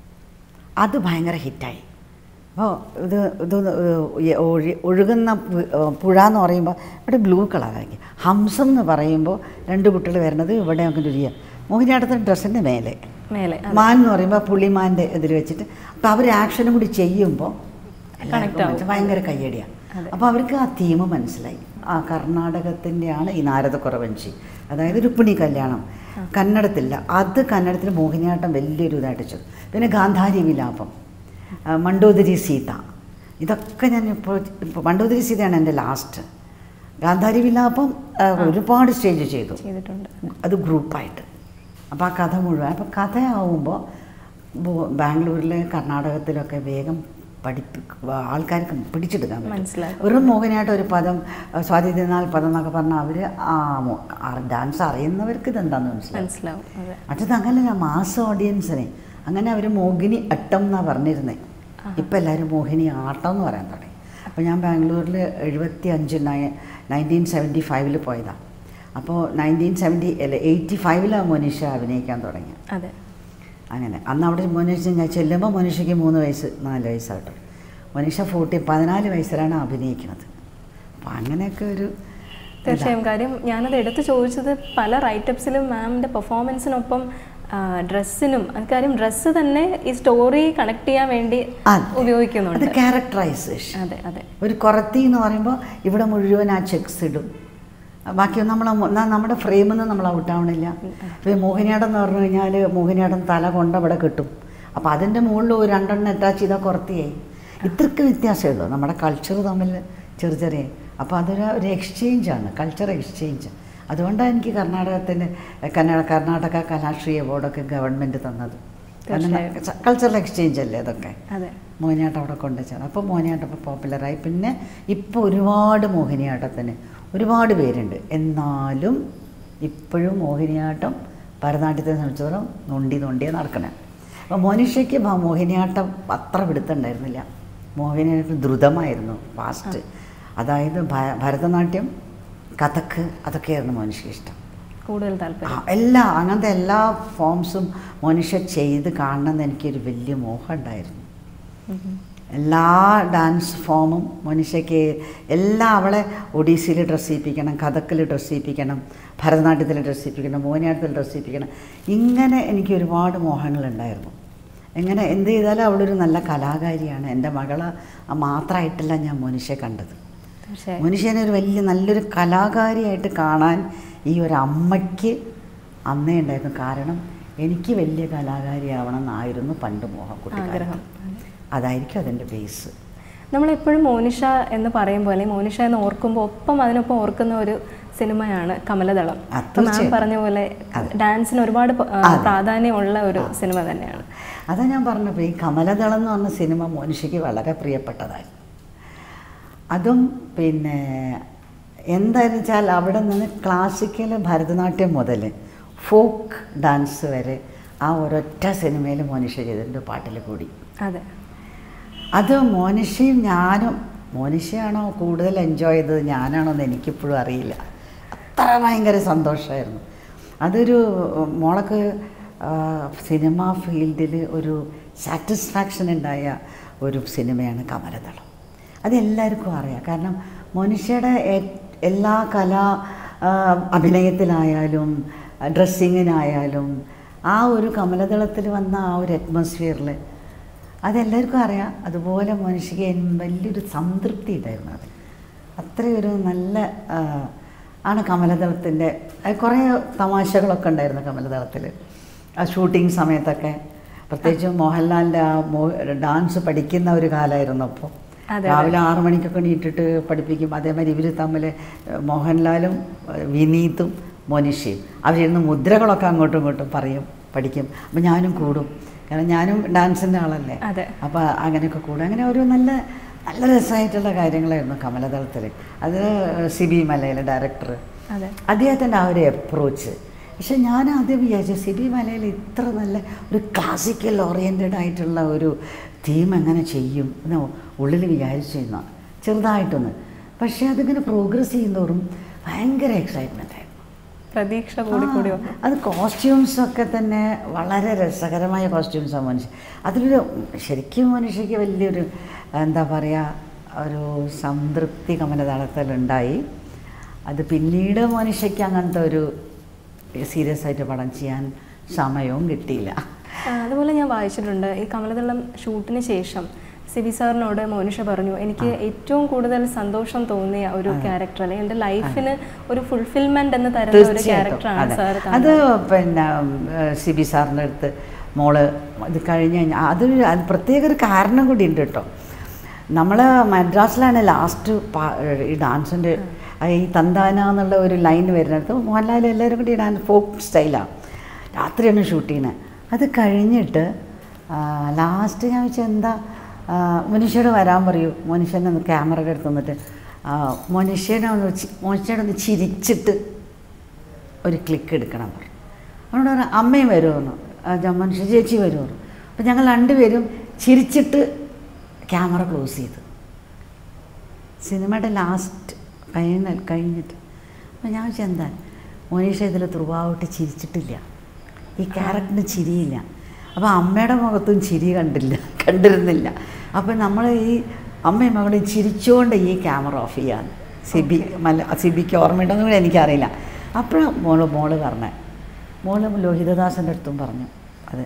അത് ഭയങ്കര ഹിറ്റായി അപ്പോൾ ഇത് ഇത് ഒഴി- ഒഴി- ഒഴുകുന്ന പു- പുഴ എന്ന് പറയുമ്പോൾ ഇവിടെ ബ്ലൂ കളറാക്കി ഹംസം എന്ന് പറയുമ്പോൾ രണ്ട് കുട്ടികൾ വരുന്നത് ഇവിടെ അങ്ങനെ ഒരു മോഹിനിയാട്ടത്തിൻ്റെ ഡ്രസ്സിൻ്റെ മേലെ മേലെ മാൻ എന്ന് പറയുമ്പോൾ പുള്ളിമാൻ്റെ ഇതിൽ വെച്ചിട്ട് അപ്പോൾ അവർ ആക്ഷനും കൂടി ചെയ്യുമ്പോൾ Connect ആവും. ഭയങ്കര കയ്യടിയാണ് അപ്പോൾ അവർക്ക് ആ തീം മനസ്സിലായി ആ കർണാടകത്തിൻ്റെയാണ് ഈ നാരദക്കുറവഞ്ചി അതായത് രുക്മിണി കല്യാണം കന്നഡത്തില്ല അത് കന്നഡത്തിൽ മോഹിനിയാട്ടം വലിയൊരു ഇതായിട്ട് ചെയ്തു പിന്നെ ഗാന്ധാരി വിലാപം ആ, മണ്ടോദരി സീത ഇതൊക്കെ ഞാൻ ഇപ്പോൾ ഇപ്പോൾ മണ്ടോദരി സീതയാണ് എൻ്റെ ലാസ്റ്റ് ഗാന്ധാരി വിലാപം ആ, ഒരുപാട് സ്റ്റേജ് ചെയ്തു ചെയ്തിട്ടുണ്ട് അത് ഗ്രൂപ്പായിട്ട് അപ്പോൾ ആ കഥ മുഴുവൻ അപ്പോൾ കഥയാവുമ്പോൾ ബാംഗ്ലൂരിൽ കർണാടകത്തിലൊക്കെ വേഗം പഠിപ്പി ആൾക്കാർക്ക് പിടിച്ചെടുക്കാൻ പറ്റും മനസ്സിലാക്കും. വെറും മോഹിനിയായിട്ട് ഒരു പദം ആ, സ്വാതി തിരുനാൾ പദം എന്നൊക്കെ പറഞ്ഞാൽ അവർ ആ മോ- ആ ഡാൻസ് അറിയുന്നവർക്ക് ഇതെന്താണെന്ന് മനസ്സിലാവും മനസ്സിലാവും അതെ മറ്റത് അങ്ങനെയല്ല മാസ് ഓഡിയൻസിനെ അങ്ങനെ അവർ മോഹിനി അട്ടം എന്നാണ് പറഞ്ഞിരുന്നത് ഇപ്പം എല്ലാവരും മോഹിനി ആട്ടം എന്ന് പറയാൻ തുടങ്ങി അപ്പോൾ ഞാൻ ബാംഗ്ലൂരിൽ എഴുപത്തി അഞ്ച് നയൻറ്റീൻ സെവൻറ്റി ഫൈവിൽ പോയതാണ് അപ്പോൾ നയൻറ്റീൻ സെവൻറ്റി അല്ല എയ്റ്റി ഫൈവിലാണ് മോനിഷ അഭിനയിക്കാൻ തുടങ്ങിയത് അതെ അങ്ങനെ അന്ന് അവിടെ മോനിഷ ഞാൻ ചെല്ലുമ്പോൾ മോനിഷയ്ക്ക് മൂന്ന് വയസ്സ് നാല് വയസ്സാട്ടോ മോനിഷ ഫോർട്ടി പതിനാല് വയസ്സിലാണ് അഭിനയിക്കുന്നത് അപ്പോൾ അങ്ങനെയൊക്കെ ഒരു തീർച്ചയായും കാര്യം ഞാനത് എടുത്തു ചോദിച്ചത് പല റൈറ്റപ്സിലും മാമിൻ്റെ പെർഫോമൻസിനൊപ്പം ഡ്രസ്സിനും കാര്യം ഡ്രസ്സ് തന്നെ ഈ സ്റ്റോറി കണക്ട് ചെയ്യാൻ വേണ്ടി അതെ. അത് ഉപയോഗിക്കുന്നുണ്ട് ക്യാരക്ടറൈസേഷൻ അതെ അതെ ഒരു കുറത്തി എന്ന് പറയുമ്പോൾ ഇവിടെ മുഴുവൻ ആ ചെക്സ് ഇടും ബാക്കി നമ്മൾ നമ്മുടെ ഫ്രെയിമിൽ നിന്ന് നമ്മൾ ഔട്ടാവണില്ല ഇപ്പോൾ ഈ മോഹിനിയാട്ടം എന്ന് പറഞ്ഞു കഴിഞ്ഞാൽ മോഹിനിയാട്ടം തല കൊണ്ട് അവിടെ കിട്ടും അപ്പോൾ അതിൻ്റെ മുകളിൽ ഒരു രണ്ടെണ്ണം അറ്റാച്ച് ചെയ്താൽ കുറത്തിയായി ഇത്രയ്ക്ക് വ്യത്യാസമേ ഉള്ളൂ നമ്മുടെ കൾച്ചർ തമ്മിൽ ചെറിയ ചെറിയ അപ്പോൾ അതൊരു ഒരു എക്സ്ചേഞ്ചാണ് കൾച്ചർ എക്സ്ചേഞ്ച് അതുകൊണ്ടാണ് എനിക്ക് കർണാടകത്തിൻ്റെ കന്നഡ കർണാടക കലാശ്രീ അവാർഡൊക്കെ ഗവൺമെൻറ് തന്നത് കൾച്ചറൽ എക്സ്ചേഞ്ച് അല്ലേ അതൊക്കെ അതെ മോഹിനിയാട്ടം അവിടെ കൊണ്ടുവച്ചത് അപ്പോൾ മോഹിനിയാട്ടം ഇപ്പോൾ പോപ്പുലറായി പിന്നെ ഇപ്പോൾ ഒരുപാട് മോഹിനിയാട്ടത്തിന് ഒരുപാട് പേരുണ്ട് എന്നാലും ഇപ്പോഴും മോഹിനിയാട്ടം ഭരതനാട്യത്തെ സംബന്ധിച്ചിടത്തോളം നൊണ്ടി നൊണ്ടിയേ നടക്കണേ അപ്പോൾ മോനിഷയ്ക്ക് ഭ- മോഹിനിയാട്ടം അത്ര പിടുത്തുണ്ടായിരുന്നില്ല മോഹിനിയാട്ടം ദ്രുതമായിരുന്നു ഫാസ്റ്റ് അതായത് ഭ- ഭരതനാട്യം കഥക്ക് അതൊക്കെയായിരുന്നു മോനിഷയ്ക്ക് ഇഷ്ടം കൂടുതൽ ആ, താല്പര്യം എല്ലാ അങ്ങനത്തെ എല്ലാ ഫോംസും മോനിഷ ചെയ്ത് കാണണമെന്ന് എനിക്കൊരു വലിയ മോഹം ഉണ്ടായിരുന്നു ഉം ഉം. എല്ലാ ഡാൻസ് ഫോമും മനുഷ്യക്ക് എല്ലാം അവളെ ഒഡീസിയിൽ ഡ്രസ്സ് ചെയ്യിപ്പിക്കണം കഥക്കിൽ ഡ്രസ്സ് ചെയ്യിപ്പിക്കണം ഭരതനാട്യത്തിൽ ഡ്രസ്സ് ചെയ്യിപ്പിക്കണം മോഹിനിയാട്ടത്തിൽ ഡ്രസ്സ് ചെയ്യിപ്പിക്കണം ഇങ്ങനെ എനിക്ക് ഒരുപാട് മോഹങ്ങളുണ്ടായിരുന്നു എങ്ങനെ എന്ത് ചെയ്താലും അവളൊരു നല്ല കലാകാരിയാണ് എൻ്റെ മകളെ മാത്രമായിട്ടല്ല ഞാൻ മനുഷ്യ കണ്ടത് തീർച്ചയായും മനുഷ്യനെ ഒരു വലിയ നല്ലൊരു കലാകാരിയായിട്ട് കാണാൻ ഈ ഒരു അമ്മയ്ക്ക് അന്നേ ഉണ്ടായിരുന്നു കാരണം എനിക്ക് വലിയ കലാകാരിയാവണം എന്നായിരുന്നു പണ്ട് മോഹം കുട്ടിക്കാലത്ത് ആഗ്രഹം അതായിരിക്കും അതിൻ്റെ ബേസ് നമ്മളെപ്പോഴും മോനിഷ എന്ന് പറയുമ്പോൾ അല്ലെങ്കിൽ മോനിഷ എന്ന് ഓർക്കുമ്പോൾ ഒപ്പം അതിനൊപ്പം ഓർക്കുന്ന ഒരു സിനിമയാണ് കമലദളം ആ, ഇപ്പം മാം തീർച്ചയായും. പറഞ്ഞ പോലെ ഡാൻസിന് ഒരുപാട് പ- ആ, പ്രാധാന്യമുള്ള ഒരു സിനിമ തന്നെയാണ് അതാ ഞാൻ പറഞ്ഞപ്പോൾ ഈ കമലദളം എന്ന് പറഞ്ഞ സിനിമ മനുഷ്യക്ക് വളരെ പ്രിയപ്പെട്ടതായി അതും പിന്നെ എന്താണെന്ന് വെച്ചാൽ അവിടെ നിന്ന് ക്ലാസിക്കൽ ഭരതനാട്യം മുതൽ ഫോക്ക് ഡാൻസ് വരെ ആ ഒരൊറ്റ സിനിമയിൽ മോനിഷ ചെയ്തിട്ടുണ്ട് പാട്ടിൽ കൂടി അതെ അത് മോനിഷയും ഞാനും മോനിഷയാണോ കൂടുതൽ എൻജോയ് ചെയ്തത് ഞാനാണോ എന്ന് എനിക്കിപ്പോഴും അറിയില്ല അത്ര ഭയങ്കര സന്തോഷമായിരുന്നു അതൊരു മോളക്ക് ആ, സിനിമ ഫീൽഡിൽ ഒരു സാറ്റിസ്ഫാക്ഷൻ ഉണ്ടായ ഒരു സിനിമയാണ് കമലദളം അതെല്ലാവർക്കും അറിയാം കാരണം മനുഷ്യയുടെ എ- എല്ലാ കലാ ആ, അഭിനയത്തിലായാലും ഡ്രസ്സിങ്ങിനായാലും ആ ഒരു കമലദളത്തിൽ വന്ന ആ ഒരു അറ്റ്മോസ്ഫിയറിൽ അതെല്ലാവർക്കും അറിയാം അതുപോലെ മനുഷ്യക്ക് വലിയൊരു സംതൃപ്തി ഉണ്ടായിരുന്നു അത് അത്രയൊരു നല്ല ആ, ആണ് കമലദളത്തിൻ്റെ കുറേ തമാശകളൊക്കെ ഉണ്ടായിരുന്നു കമലദളത്തിൽ ആ ഷൂട്ടിംഗ് സമയത്തൊക്കെ പ്രത്യേകിച്ച് മോഹൻലാലിൻ്റെ ആ മോ ഡാൻസ് പഠിക്കുന്ന ഒരു കാലമായിരുന്നു അപ്പോൾ അതെ, രാവിലെ ആറു മണിക്കൊക്കെ എണീറ്റിട്ട് പഠിപ്പിക്കും അതേമാതിരി ഇവർ തമ്മിൽ മോഹൻലാലും ഏഹ്, വിനീതും മോനിഷയും അവരിരുന്ന് മുദ്രകളൊക്കെ അങ്ങോട്ടും ഇങ്ങോട്ടും പറയും പഠിക്കും അപ്പം ഞാനും കൂടും കാരണം ഞാനും ഡാൻസിൻ്റെ ആളല്ലേ അതെ അപ്പോൾ അങ്ങനെയൊക്കെ കൂടും അങ്ങനെ ഒരു നല്ല നല്ല രസമായിട്ടുള്ള കാര്യങ്ങളായിരുന്നു കമലദളത്തിൽ അത് സിബി മലയിലെ ഡയറക്ടർ അതെ അദ്ദേഹത്തിൻ്റെ ആ ഒരു അപ്രോച്ച് പക്ഷെ ഞാൻ ആദ്യം വിചാരിച്ചു സിബി മലയിൽ ഇത്ര നല്ല ഒരു ക്ലാസിക്കൽ ഓറിയൻറ്റഡ് ആയിട്ടുള്ള ഒരു തീം എങ്ങനെ ചെയ്യും എന്ന് ഉള്ളിൽ വിചാരിച്ചിരുന്നു ചെറുതായിട്ടൊന്ന് പക്ഷേ അതിങ്ങനെ പ്രോഗ്രസ് ചെയ്യുന്നതോറും ഭയങ്കര എക്സൈറ്റ്മെൻ്റ് ആയിരുന്നു പ്രതീക്ഷ കൂടി കൂടി വന്നു അത് കോസ്റ്റ്യൂംസ് ഒക്കെ തന്നെ വളരെ രസകരമായ കോസ്റ്റ്യൂംസാണ് മനുഷ്യ അതിലൊരു ശരിക്കും മനുഷ്യക്ക് വലിയൊരു എന്താ പറയുക ഒരു സംതൃപ്തി കമലതളത്തിലുണ്ടായി അത് പിന്നീട് മനുഷ്യക്ക് അങ്ങനത്തെ ഒരു സീരിയസ് ആയിട്ട് പടം ചെയ്യാൻ സമയവും കിട്ടിയില്ല ആ, അതുപോലെ ഞാൻ വായിച്ചിട്ടുണ്ട് ഈ കമലദളം ഷൂട്ടിന് ശേഷം സിബി സാറിനോട് മോനിഷ പറഞ്ഞു എനിക്ക് ഏറ്റവും കൂടുതൽ സന്തോഷം തോന്നിയ ഒരു ക്യാരക്ടർ അല്ലെങ്കിൽ എൻ്റെ ലൈഫിന് ഒരു ഫുൾഫിൽമെന്റ് എന്ന് തരുന്ന ഒരു തീർച്ചയായിട്ടും ക്യാരക്ടറാണ് അതെ സാർ അത് പിന്നെ സിബി സാറിൻ്റെ അടുത്ത് മോള് ഇത് കഴിഞ്ഞ് കഴിഞ്ഞാൽ അത് അത് പ്രത്യേക ഒരു കാരണം കൂടി ഉണ്ട് കേട്ടോ നമ്മൾ മദ്രാസിലാണ് ലാസ്റ്റ് ഈ ഡാൻസിൻ്റെ ഈ തന്താന എന്നുള്ള ഒരു ലൈൻ വരുന്നിടത്ത് മോഹൻലാൽ എല്ലാവരും കൂടി ഡാൻസ് ഫോക്ക് സ്റ്റൈലാണ് രാത്രിയാണ് ഷൂട്ട് ചെയ്യുന്നത് അത് കഴിഞ്ഞിട്ട് ലാസ്റ്റ് ഞാൻ വെച്ചാൽ എന്താ ആ, മനുഷ്യയോട് വരാൻ പറയൂ മനുഷ്യനെ ഒന്ന് ക്യാമറയുടെ അടുത്ത് വന്നിട്ട് ആ, മനുഷ്യനെ ഒന്ന് ചി- മനുഷ്യനെ ഒന്ന് ചിരിച്ചിട്ട് ഒരു ക്ലിക്ക് എടുക്കണം പറഞ്ഞു അവനോട് പറഞ്ഞു അമ്മയും വരുമെന്ന് മനുഷ്യ ചേച്ചി വരുമെന്ന് അപ്പം ഞങ്ങൾ രണ്ടുപേരും ചിരിച്ചിട്ട് ക്യാമറ ക്ലോസ് ചെയ്തു സിനിമയുടെ ലാസ്റ്റ് കഴിഞ്ഞ കഴിഞ്ഞിട്ട് അപ്പം ഞാൻ വെച്ചാൽ എന്താ മോനീഷ ഇതിൽ ത്രൂവായിട്ട് ചിരിച്ചിട്ടില്ല ഈ ക്യാരക്ടറിന് ചിരിയില്ല അപ്പോൾ അമ്മയുടെ മുഖത്തും ചിരി കണ്ടില്ല കണ്ടിരുന്നില്ല അപ്പം നമ്മൾ ഈ അമ്മയും മകളും ചിരിച്ചുകൊണ്ട് ഈ ക്യാമറ ഓഫ് ചെയ്യാൻ സിബി മല സിബിക്ക് ഓർമ്മയുണ്ടോന്നും കൂടെ എനിക്കറിയില്ല അപ്പോഴാണ് മോള് മോള് പറഞ്ഞത് മോള് ലോഹിതദാസൻ്റെ അടുത്തും പറഞ്ഞു അതെ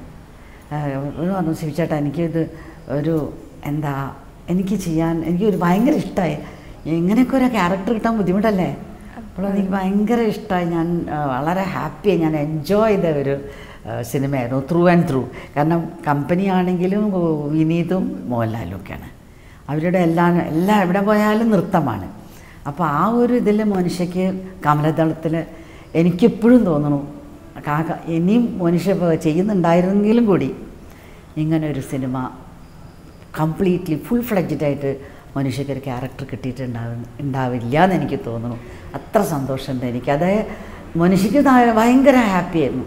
ഒരു പറഞ്ഞു സിബിച്ചേട്ടാ എനിക്കിത് ഒരു എന്താ എനിക്ക് ചെയ്യാൻ എനിക്കൊരു ഭയങ്കര ഇഷ്ടമായി ഇങ്ങനെയൊക്കെ ഒരു ക്യാരക്ടർ കിട്ടാൻ ബുദ്ധിമുട്ടല്ലേ അപ്പോൾ എനിക്ക് ഭയങ്കര ഇഷ്ടമായി ഞാൻ ആ, വളരെ ഹാപ്പിയായി ഞാൻ എൻജോയ് ചെയ്ത ഒരു ആ, സിനിമയായിരുന്നു ത്രൂ ആൻഡ് ത്രൂ കാരണം കമ്പനി ആണെങ്കിലും ഓ, വിനീതും മോഹൻലാലും ഒക്കെയാണ് അവരുടെ എല്ലാം എല്ലാം എവിടെ പോയാലും നൃത്തമാണ് അപ്പോൾ ആ ഒരു ഇതിൽ മനുഷ്യക്ക് കമലദളത്തിൽ എനിക്കെപ്പോഴും തോന്നണു കാക്ക ഇനിയും മനുഷ്യ ഇപ്പൊ ചെയ്യുന്നുണ്ടായിരുന്നെങ്കിലും കൂടി ഇങ്ങനെ ഒരു സിനിമ കംപ്ലീറ്റ്ലി ഫുൾ ഫ്ലെഡ്ജഡ് ആയിട്ട് മനുഷ്യക്ക് ഒരു ക്യാരക്ടർ കിട്ടിയിട്ടുണ്ടാവും ഉണ്ടാവില്ല എന്ന് എനിക്ക് തോന്നുന്നു അത്ര സന്തോഷമുണ്ട് എനിക്ക് അത് മനുഷ്യക്ക് താ- ഭയങ്കര ഹാപ്പിയായിരുന്നു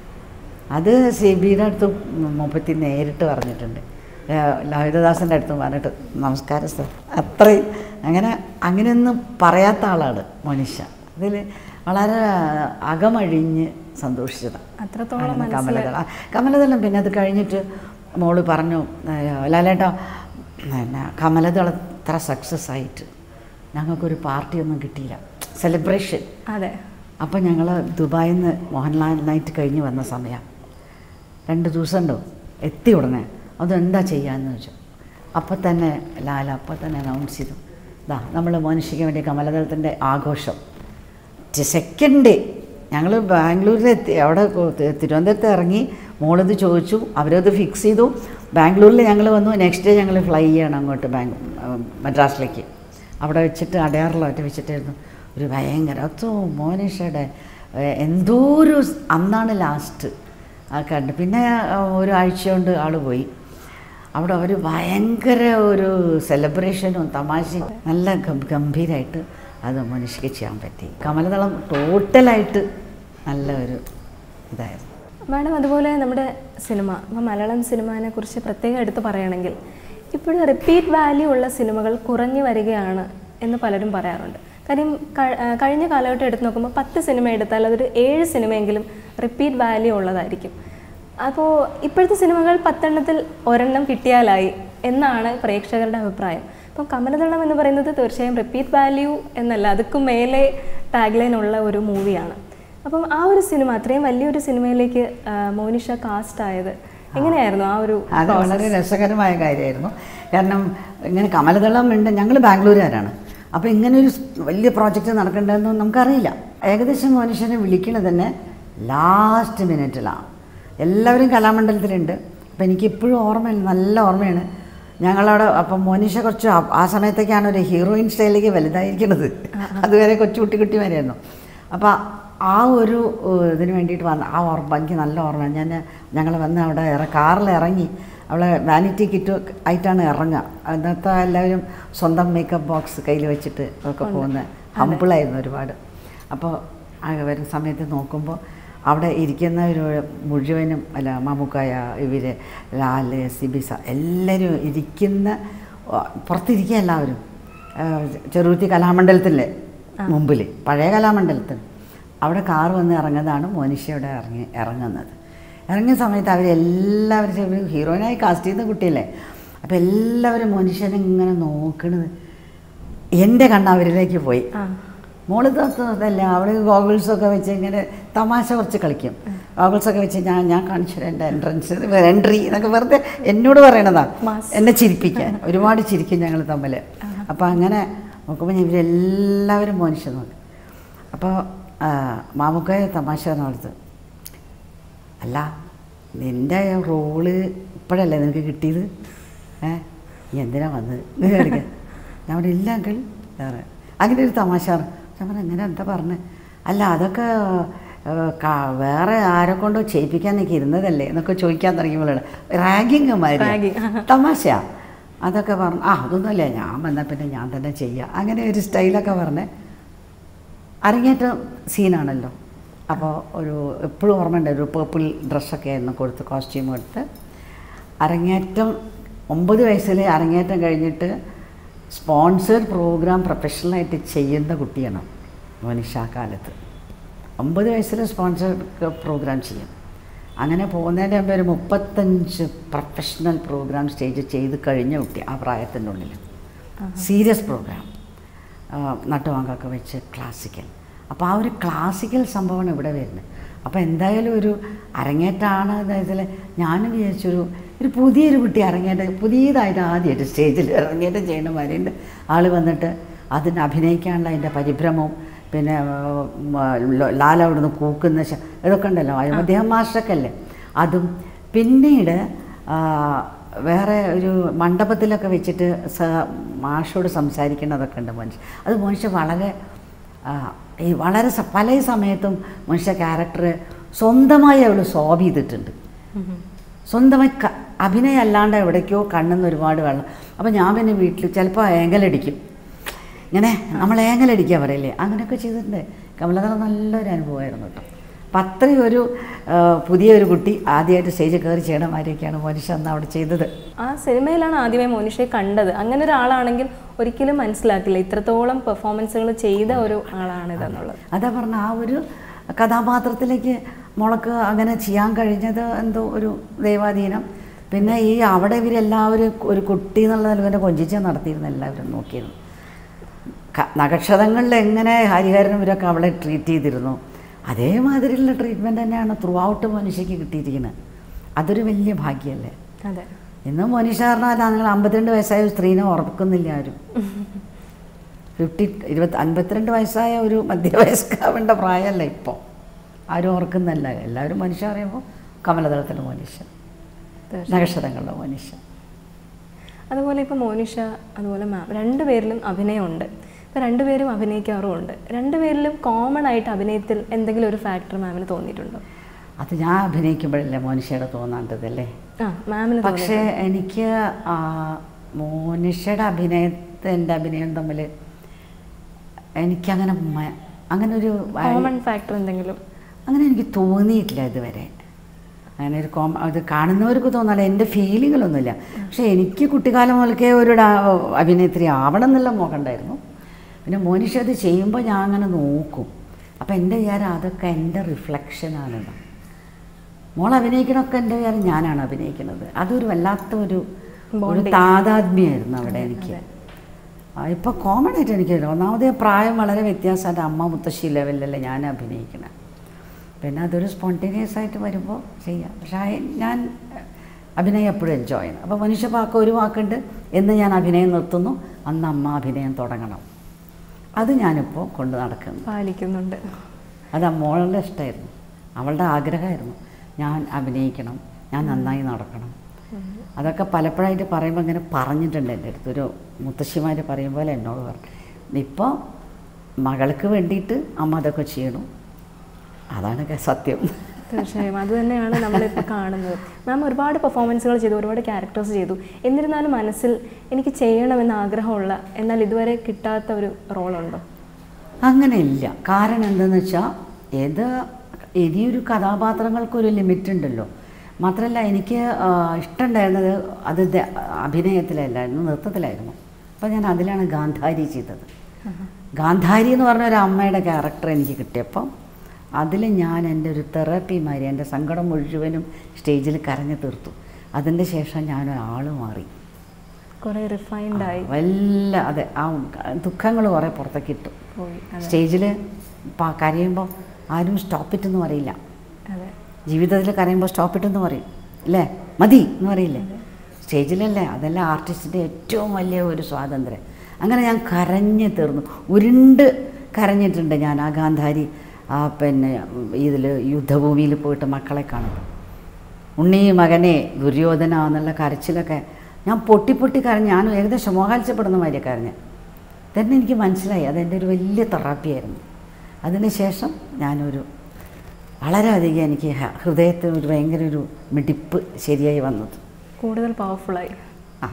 അത് സി ബിയുടെ അടുത്ത് മുപ്പത്തി നേരിട്ട് പറഞ്ഞിട്ടുണ്ട് ലളിതദാസൻ്റെ അടുത്തും പറഞ്ഞിട്ട് നമസ്കാരം സർ അത്രയും അങ്ങനെ അങ്ങനെയൊന്നും പറയാത്ത ആളാണ് മനുഷ്യ അതിൽ വളരെ അകമഴിഞ്ഞ് സന്തോഷിച്ചതാണ് അത്രത്തോളം ആണ് മനസ്സിൽ കമലദളം കമലദളം പിന്നെ അത് കഴിഞ്ഞിട്ട് മോള് പറഞ്ഞു ലാലേട്ടാ പിന്നെ കമലദളം ഇത്ര സക്സസ് ആയിട്ട് ഞങ്ങൾക്കൊരു പാർട്ടിയൊന്നും കിട്ടിയില്ല സെലിബ്രേഷൻ അതെ അപ്പം ഞങ്ങൾ ദുബായിൽ നിന്ന് മോഹൻലാൽ നൈറ്റ് കഴിഞ്ഞ് വന്ന സമയം രണ്ട് ദിവസം ഉണ്ടോ എത്തി ഉടനെ അതെന്താ ചെയ്യാന്ന് വെച്ചു അപ്പം തന്നെ ലാല അപ്പം തന്നെ അനൗൺസ് ചെയ്തു ഇതാ നമ്മൾ മനുഷ്യക്ക് വേണ്ടി കമലദളത്തിൻ്റെ ആഘോഷം സെക്കൻഡ് ഡേ ഞങ്ങൾ ബാംഗ്ലൂരിൽ എത്തി അവിടെ കൊ- തി- തിരുവനന്തപുരത്ത് ഇറങ്ങി മോളിത് ചോദിച്ചു അവരത് ഫിക്സ് ചെയ്തു ബാംഗ്ലൂരിൽ ഞങ്ങൾ വന്നു നെക്സ്റ്റ് ഡേ ഞങ്ങൾ ഫ്ലൈ ചെയ്യണം അങ്ങോട്ട് ബാങ്ക് മദ്രാസിലേക്ക് അവിടെ വെച്ചിട്ട് അടയാറിലൊറ്റ വെച്ചിട്ടായിരുന്നു ഒരു ഭയങ്കര അതോ മോനിഷയുടെ ഏഹ്, എന്തോ ഒരു സ്- അന്നാണ് ലാസ്റ്റ് ആ കണ്ട് പിന്നെ ആ, ഒരാഴ്ച കൊണ്ട് ആൾ പോയി അവിടെ അവർ ഭയങ്കര ഒരു സെലിബ്രേഷനും തമാശയും നല്ല ഗം- ഗംഭീരമായിട്ട് അത് മനുഷ്യക്ക് ചെയ്യാൻ പറ്റി കമലദളം ടോട്ടലായിട്ട് നല്ല ഒരു ഇതായിരുന്നു മാഡം അതുപോലെ നമ്മുടെ സിനിമ ഇപ്പം മലയാളം സിനിമയെ കുറിച്ച് പ്രത്യേകം എടുത്ത് പറയുകയാണെങ്കിൽ ഇപ്പോഴും റിപ്പീറ്റ് വാല്യൂ ഉള്ള സിനിമകൾ കുറഞ്ഞു വരികയാണ് എന്ന് പലരും പറയാറുണ്ട് കാര്യം ക- ആ, കഴിഞ്ഞ കാലഘട്ടം എടുത്ത് നോക്കുമ്പോൾ പത്ത് സിനിമ എടുത്താൽ അതൊരു ഏഴ് സിനിമയെങ്കിലും റിപ്പീറ്റ് വാല്യൂ ഉള്ളതായിരിക്കും അപ്പോൾ ഇപ്പോഴത്തെ സിനിമകൾ പത്തെണ്ണത്തിൽ ഒരെണ്ണം കിട്ടിയാലായി എന്നാണ് പ്രേക്ഷകരുടെ അഭിപ്രായം അപ്പം കമലദളം എന്ന് പറയുന്നത് തീർച്ചയായും റിപ്പീറ്റ് വാല്യൂ എന്നല്ല അതുക്കും മേലെ ടാഗ്ലൈൻ ഉള്ള ഒരു മൂവിയാണ് അപ്പം ആ ഒരു സിനിമ അത്രയും വലിയൊരു സിനിമയിലേക്ക് ആ, മോനിഷ കാസ്റ്റ് ആയത് എങ്ങനെയായിരുന്നു ആ ഒരു അത് വളരെ രസകരമായ കാര്യമായിരുന്നു കാരണം ഇങ്ങനെ കമലദളം ഉണ്ട് ഞങ്ങൾ ബാംഗ്ലൂരുകാരാണ് അപ്പോൾ ഇങ്ങനെ ഒരു വലിയ പ്രോജക്റ്റ് നടക്കേണ്ടതെന്ന് നമുക്കറിയില്ല ഏകദേശം മനുഷ്യനെ വിളിക്കണത് തന്നെ ലാസ്റ്റ് മിനിറ്റിലാണ് എല്ലാവരും കലാമണ്ഡലത്തിലുണ്ട് അപ്പോൾ എനിക്കിപ്പോഴും ഓർമ്മയില്ല നല്ല ഓർമ്മയാണ് ഞങ്ങളവിടെ അപ്പം മോനിഷ കുറച്ച് ആ- ആ സമയത്തേക്കാണ് ഒരു ഹീറോയിൻ സ്റ്റൈലിലേക്ക് വലുതായിരിക്കുന്നത് അതുവരെ കൊച്ചു കുട്ടി കുട്ടിമാരായിരുന്നു അപ്പോൾ ആ ഒരു ഏഹ്, ഇതിന് വേണ്ടിയിട്ട് വന്ന ആ ഓർമ്മ എനിക്ക് നല്ല ഓർമ്മ ഞാൻ ഞങ്ങൾ വന്ന് അവിടെ ഇറ കാറിൽ ഇറങ്ങി അവളെ വാനിറ്റി കിറ്റ് ആയിട്ടാണ് ഇറങ്ങുക അന്നത്തെ എല്ലാവരും സ്വന്തം മേക്കപ്പ് ബോക്സ് കയ്യിൽ വെച്ചിട്ട് ഒക്കെ പോകുന്ന ഹമ്പിളായിരുന്നു ഒരുപാട് അപ്പോൾ ആ വരുന്ന സമയത്ത് നോക്കുമ്പോൾ അവിടെ ഇരിക്കുന്നവർ മുഴുവനും അല്ല മമ്മൂക്കായ ഇവർ ലാല് സിബിസ എല്ലാവരും ഇരിക്കുന്ന പുറത്തിരിക്കുക എല്ലാവരും ചെറുകുത്തി കലാമണ്ഡലത്തിലെ മുമ്പിൽ പഴയ കലാമണ്ഡലത്തിൽ അവിടെ കാർ വന്ന് ഇറങ്ങുന്നതാണ് മോനിഷ അവിടെ ഇറങ്ങി ഇറങ്ങുന്നത് ഇറങ്ങിയ സമയത്ത് അവരെല്ലാവരും ചെറിയ ഹീറോയിനായി കാസ്റ്റ് ചെയ്യുന്ന കുട്ടിയല്ലേ അപ്പോൾ എല്ലാവരും മനുഷ്യനെ ഇങ്ങനെ നോക്കണത് എൻ്റെ കണ്ണ് അവരിലേക്ക് പോയി ആ മോള് തത്തല്ല അവള് ഗോഗിൾസൊക്കെ വെച്ച് ഇങ്ങനെ തമാശ കുറച്ച് കളിക്കും ഗോഗിൾസൊക്കെ വെച്ച് ഞാൻ ഞാൻ കാണിച്ചു തരാം എൻ്റെ എൻട്രൻസ് എൻട്രി എന്നൊക്കെ വെറുതെ എന്നോട് പറയണതാ മാസ്. എന്നെ ചിരിപ്പിക്കാൻ ഒരുപാട് ചിരിക്കും ഞങ്ങൾ തമ്മിൽ അപ്പോൾ അങ്ങനെ നോക്കുമ്പോൾ ഇവരെല്ലാവരും മനുഷ്യ നോക്കി അപ്പോൾ മാമുക്കായ തമാശ പറഞ്ഞടുത്ത് അല്ല നിൻ്റെ റോള് ഇപ്പോഴല്ലേ നിനക്ക് കിട്ടിയത് ഏ നീ എന്തിനാ വന്നത് നീ കളിക്കാൻ ഞാൻ പറഞ്ഞു ഇല്ല അങ്കിൾ ഞാൻ പറഞ്ഞു, അങ്ങനെ ഒരു തമാശ പറഞ്ഞു. ഞാൻ പറഞ്ഞു എങ്ങനെ എന്താ പറഞ്ഞത് അല്ല അതൊക്കെ ഏഹ്, ക- വേറെ ആരെ കൊണ്ടോ ചെയ്യിപ്പിക്കാൻ നിൽക്കി ഇരുന്നതല്ലേ എന്നൊക്കെ ചോദിക്കാൻ തുടങ്ങിയപ്പോഴാണ് റാഗിങ് മാതിരി Ragging. തമാശയാ അതൊക്കെ പറഞ്ഞു ആ അതൊന്നുമില്ല ഞാൻ വന്നാൽ പിന്നെ ഞാൻ തന്നെ ചെയ്യാം അങ്ങനെ ഒരു സ്റ്റൈലൊക്കെ പറഞ്ഞ് അരങ്ങേറ്റ സീനാണല്ലോ അപ്പോൾ ഒരു എപ്പോഴും ഓർമ്മയുണ്ട് ഒരു പേർപ്പിൾ ഡ്രസ്സൊക്കെ ആയിരുന്നു കൊടുത്ത് കോസ്റ്റ്യൂം എടുത്ത് അരങ്ങേറ്റം ഒമ്പത് വയസ്സിൽ അരങ്ങേറ്റം കഴിഞ്ഞിട്ട് സ്പോൺസേഡ് പ്രോഗ്രാം പ്രൊഫഷണലായിട്ട് ചെയ്യുന്ന കുട്ടിയാണ് മോനിഷ ആ കാലത്ത് ഒമ്പത് വയസ്സിൽ സ്പോൺസേഡ് പ്രോഗ്രാം ചെയ്യും അങ്ങനെ പോകുന്നതിൻ്റെ മുമ്പ് ഒരു മുപ്പത്തഞ്ച് പ്രൊഫഷണൽ പ്രോഗ്രാം സ്റ്റേജ് ചെയ്ത് കഴിഞ്ഞ കുട്ടി ആ പ്രായത്തിൻ്റെ ഉള്ളിൽ സീരിയസ് പ്രോഗ്രാം നട്ടുവാങ്കൊക്കെ വെച്ച് ക്ലാസിക്കൽ അപ്പോൾ ആ ഒരു ക്ലാസിക്കൽ സംഭവമാണ് ഇവിടെ വരുന്നത് അപ്പോൾ എന്തായാലും ഒരു അരങ്ങേറ്റമാണ് അതായത് ഞാനും വിചാരിച്ചൊരു ഒരു പുതിയൊരു കുട്ടി അരങ്ങേറ്റം പുതിയതായിട്ട് ആദ്യമായിട്ട് സ്റ്റേജിൽ അരങ്ങേറ്റം ചെയ്യണ മാതിരിയുണ്ട് ആൾ വന്നിട്ട് അതിന് അഭിനയിക്കാനുള്ള അതിൻ്റെ പരിഭ്രമവും പിന്നെ ലാൽ അവിടുന്ന് കൂക്കുന്ന ശ- ഇതൊക്കെ ഉണ്ടല്ലോ അദ്ദേഹം മാസ്റ്ററൊക്കെ അല്ലേ അതും പിന്നീട് ആ, വേറെ ഒരു മണ്ഡപത്തിലൊക്കെ വെച്ചിട്ട് സ മാഷോട് സംസാരിക്കുന്നതൊക്കെ ഉണ്ട് മനുഷ്യ അത് മനുഷ്യ വളരെ ആ, ഈ വളരെ സ- പല സമയത്തും മനുഷ്യ ക്യാരക്ടർ സ്വന്തമായി അവൾ സോൾവ് ചെയ്തിട്ടുണ്ട് സ്വന്തമായി ക അഭിനയം അല്ലാണ്ട് എവിടേക്കോ കണ്ണെന്ന് ഒരുപാട് വെള്ളം അപ്പോൾ ഞാൻ പിന്നെ വീട്ടിൽ ചിലപ്പോൾ ഏങ്ങലടിക്കും ഇങ്ങനെ നമ്മൾ ഏങ്ങലടിക്കുക പറയില്ലേ അങ്ങനെയൊക്കെ ചെയ്തിട്ടുണ്ട് കമലദളം നല്ലൊരു അനുഭവമായിരുന്നു കേട്ടോ അപ്പം അത്രയും ഒരു ആ, പുതിയൊരു കുട്ടി ആദ്യമായിട്ട് സ്റ്റേജിൽ കയറി ചെയ്യണ മാതിരിയൊക്കെയാണ് മനുഷ്യ അന്ന് അവിടെ ചെയ്തത് ആ സിനിമയിലാണ് ആദ്യമായി മോനിഷയെ കണ്ടത് അങ്ങനെ ഒരാളാണെങ്കിൽ ഒരിക്കലും മനസ്സിലാക്കില്ല ഇത്രത്തോളം പെർഫോമൻസുകൾ ചെയ്ത ഒരു ആളാണിതെന്നുള്ളത് അതാ പറഞ്ഞ ആ ഒരു കഥാപാത്രത്തിലേക്ക് മുളക്ക് അങ്ങനെ ചെയ്യാൻ കഴിഞ്ഞത് എന്തോ ഒരു ദൈവാധീനം പിന്നെ ഈ അവിടെ ഇവരെല്ലാവരും ഒരു കുട്ടി എന്നുള്ള നിലവിനെ കൊഞ്ചിച്ച നടത്തിയിരുന്ന എല്ലാവരും നോക്കിയിരുന്നു ക- നക്ഷതങ്ങളിൽ എങ്ങനെ ഹരിഹരനും ഇവരൊക്കെ അവളെ ട്രീറ്റ് ചെയ്തിരുന്നു അതേമാതിരിയുള്ള ട്രീറ്റ്മെൻറ്റ് തന്നെയാണ് ത്രൂ ഔട്ട് മനുഷ്യക്ക് കിട്ടിയിരിക്കുന്നത് അതൊരു വലിയ ഭാഗ്യമല്ലേ അതെ ഇന്ന് മോനിഷ പറഞ്ഞാൽ നിങ്ങൾ അമ്പത്തിരണ്ട് വയസ്സായ ഒരു സ്ത്രീനെ ഓർക്കുന്നില്ല ആരും ഫിഫ്റ്റി ഇരുപത്തി അൻപത്തിരണ്ട് വയസ്സായ ഒരു മധ്യവയസ്കാവേണ്ട പ്രായമല്ല ഇപ്പോൾ ആരും ഓർക്കുന്നില്ല എല്ലാവരും മനുഷ്യ പറയുമ്പോൾ കമലതളത്തിൻ്റെ മനുഷ്യൻ തീർച്ചയായും. നക്ഷത്രങ്ങളുടെ മനുഷ്യൻ അതുപോലെ ഇപ്പോൾ മോനിഷ അതുപോലെ മാം രണ്ടുപേരിലും അഭിനയമുണ്ട് ഇപ്പോൾ രണ്ടുപേരും അഭിനയിക്കാറുമുണ്ട് രണ്ടുപേരിലും കോമൺ ആയിട്ട് അഭിനയത്തിൽ എന്തെങ്കിലും ഒരു ഫാക്ടർ മാമിന് തോന്നിയിട്ടുണ്ടോ അത് ഞാൻ അഭിനയിക്കുമ്പോഴല്ലേ മോനിഷയുടെ തോന്നാണ്ടതല്ലേ ആ മാമിന് പക്ഷേ എനിക്ക് ആ, മോനിഷയുടെ അഭിനയത്തെ എൻ്റെ അഭിനയം തമ്മിൽ എനിക്കങ്ങനെ മ- അങ്ങനെ ഒരു കോമൺ ഫാക്ടർ എന്തെങ്കിലും അങ്ങനെ എനിക്ക് തോന്നിയിട്ടില്ല ഇതുവരെ അങ്ങനെ ഒരു കോം അത് കാണുന്നവർക്ക് തോന്നാല്ല എൻ്റെ ഫീലിങ്ങിലൊന്നുമില്ല പക്ഷേ എനിക്ക് കുട്ടിക്കാലം മുതൽക്കേ ഒരു ഡാ- അഭിനേത്രി ആവണം എന്നുള്ള മോഹം ഉണ്ടായിരുന്നു പിന്നെ മോനിഷ അത് ചെയ്യുമ്പോൾ ഞാൻ അങ്ങനെ നോക്കും അപ്പം എൻ്റെ വിചാരം അതൊക്കെ എൻ്റെ റിഫ്ലക്ഷനാണെന്ന് മോൾ അഭിനയിക്കണമൊക്കെ എൻ്റെ വിചാരം ഞാനാണ് അഭിനയിക്കുന്നത് അതൊരു വല്ലാത്ത ഒരു ഒരു Bonding. താതാത്മ്യമായിരുന്നു അവിടെ എനിക്ക് ഇപ്പോൾ കോമൺ ആയിട്ട് എനിക്ക് ഒന്നാമതേ പ്രായം വളരെ വ്യത്യാസമായിട്ട് അമ്മ മുത്തശ്ശി ലെവലിലല്ലേ ഞാൻ അഭിനയിക്കണം പിന്നെ അതൊരു സ്പോണ്ടേനിയസ് ആയിട്ട് വരുമ്പോൾ ചെയ്യാം പക്ഷേ ആ- ഞാൻ അഭിനയം എപ്പോഴും എൻജോയ് ചെയ്യുന്നു അപ്പോൾ മനുഷ്യപ്പാക്കം ഒരു വാക്കുണ്ട് എന്ന് ഞാൻ അഭിനയം നിർത്തുന്നു അന്ന് അമ്മ അഭിനയം തുടങ്ങണം അത് ഞാനിപ്പോൾ കൊണ്ട് നടക്കുന്നു പാലിക്കുന്നുണ്ട് അത് മോളുടെ ഇഷ്ടമായിരുന്നു അവളുടെ ആഗ്രഹമായിരുന്നു ഞാൻ അഭിനയിക്കണം ഞാൻ നന്നായി നടക്കണം അതൊക്കെ പലപ്പോഴായിട്ട് പറയുമ്പോൾ ഇങ്ങനെ പറഞ്ഞിട്ടുണ്ട് എൻ്റെ അടുത്ത് ഒരു മുത്തശ്ശിമാർ പറയും പോലെ എന്നോട് പറഞ്ഞു ഇപ്പോൾ മകൾക്ക് വേണ്ടിയിട്ട് അമ്മ അതൊക്കെ ചെയ്യണു അതാണ് ക- സത്യം തീർച്ചയായും അത് തന്നെയാണ് നമ്മളിപ്പോൾ കാണുന്നത് മാം ഒരുപാട് പെർഫോമൻസുകൾ ചെയ്തു ഒരുപാട് ക്യാരക്ടേഴ്സ് ചെയ്തു എന്നിരുന്നാലും മനസ്സിൽ എനിക്ക് ചെയ്യണമെന്ന് ആഗ്രഹമുള്ള എന്നാൽ ഇതുവരെ കിട്ടാത്ത ഒരു റോളുണ്ടോ അങ്ങനെയില്ല കാരണം എന്തെന്ന് വെച്ചാൽ ഏത് ഇനിയൊരു കഥാപാത്രങ്ങൾക്കൊരു ലിമിറ്റ് ഉണ്ടല്ലോ മാത്രമല്ല എനിക്ക് ആ, ഇഷ്ടമുണ്ടായിരുന്നത് അത് ദ- അഭിനയത്തിലല്ലായിരുന്നു നൃത്തത്തിലായിരുന്നു അപ്പോൾ ഞാൻ അതിലാണ് ഗാന്ധാരി ചെയ്തത് ഗാന്ധാരി എന്ന് പറഞ്ഞ ഒരു അമ്മയുടെ ക്യാരക്ടർ എനിക്ക് കിട്ടിയപ്പം അതിൽ ഞാൻ എൻ്റെ ഒരു തെറാപ്പി മാതിരി എൻ്റെ സങ്കടം മുഴുവനും സ്റ്റേജിൽ കരഞ്ഞു തീർത്തു അതിൻ്റെ ശേഷം ഞാൻ ഒരാൾ മാറി കുറേ റിഫൈൻഡ് ആയി വല്ല അതെ ആ ദുഃഖങ്ങൾ കുറേ പുറത്തേക്ക് ഇട്ടു പോയി അതെ സ്റ്റേജിൽ കരയുമ്പോൾ ആരും സ്റ്റോപ്പ് ഇട്ടെന്ന് പറയില്ല അതെ ജീവിതത്തിൽ കരയുമ്പോൾ സ്റ്റോപ്പ് ഇട്ടെന്ന് പറയും അല്ലേ മതി എന്ന് പറയില്ലേ സ്റ്റേജിലല്ലേ അതല്ല ആർട്ടിസ്റ്റിൻ്റെ ഏറ്റവും വലിയ ഒരു സ്വാതന്ത്ര്യം അങ്ങനെ ഞാൻ കരഞ്ഞ് തീർന്നു ഉരുണ്ട് കരഞ്ഞിട്ടുണ്ട് ഞാൻ ആ ഗാന്ധാരി ആ പിന്നെ ഇതിൽ യുദ്ധഭൂമിയിൽ പോയിട്ട് മക്കളെ കാണുമ്പോൾ ഉണ്ണി മകനെ ദുര്യോധന എന്നുള്ള കരച്ചിലൊക്കെ ഞാൻ പൊട്ടി പൊട്ടി കരഞ്ഞ് ഞാൻ ഏകദേശം മോഹാത്സ്യപ്പെടുന്ന മാതിരി കരഞ്ഞ് തന്നെ എനിക്ക് മനസ്സിലായി അതെൻ്റെ ഒരു വലിയ തെറാപ്പിയായിരുന്നു അതിനുശേഷം ഞാനൊരു വളരെയധികം എനിക്ക് ഹ- ഹൃദയത്തിന് ഒരു ഭയങ്കര ഒരു മിടിപ്പ് ശരിയായി വന്നത് കൂടുതൽ പവർഫുള്ളായി ആ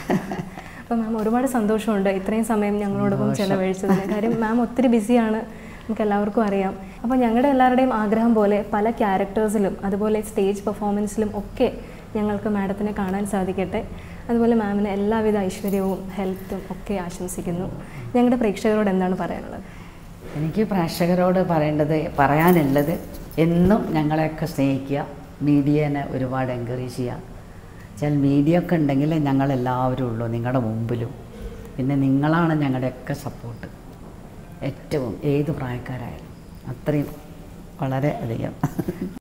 അപ്പോൾ മാം ഒരുപാട് സന്തോഷമുണ്ട് ഇത്രയും സമയം ഞങ്ങളോടൊപ്പം സന്തോഷം. ചെലവഴിച്ചതിന് കാര്യം മാം ഒത്തിരി ബിസിയാണ് നമുക്ക് എല്ലാവർക്കും അറിയാം അപ്പോൾ ഞങ്ങളുടെ എല്ലാവരുടെയും ആഗ്രഹം പോലെ പല ക്യാരക്ടേഴ്സിലും അതുപോലെ സ്റ്റേജ് പെർഫോമൻസിലും ഒക്കെ ഞങ്ങൾക്ക് മാഡത്തിനെ കാണാൻ സാധിക്കട്ടെ അതുപോലെ മാമിന് എല്ലാവിധ ഐശ്വര്യവും ഹെൽത്തും ഒക്കെ ആശംസിക്കുന്നു ഞങ്ങളുടെ പ്രേക്ഷകരോട് എന്താണ് പറയാനുള്ളത് എനിക്ക് പ്രേക്ഷകരോട് പറയേണ്ടത് പറയാനുള്ളത് എന്നും ഞങ്ങളെയൊക്കെ സ്നേഹിക്കുക മീഡിയനെ ഒരുപാട് എൻകറേജ് ചെയ്യുക വെച്ചാൽ മീഡിയ ഒക്കെ ഉണ്ടെങ്കിൽ ഞങ്ങളെല്ലാവരും ഉള്ളൂ നിങ്ങളുടെ മുമ്പിലും പിന്നെ നിങ്ങളാണ് ഞങ്ങളുടെയൊക്കെ സപ്പോർട്ട് ഏറ്റവും ഏത് പ്രായക്കാരായാലും അത്രയും വളരെ അധികം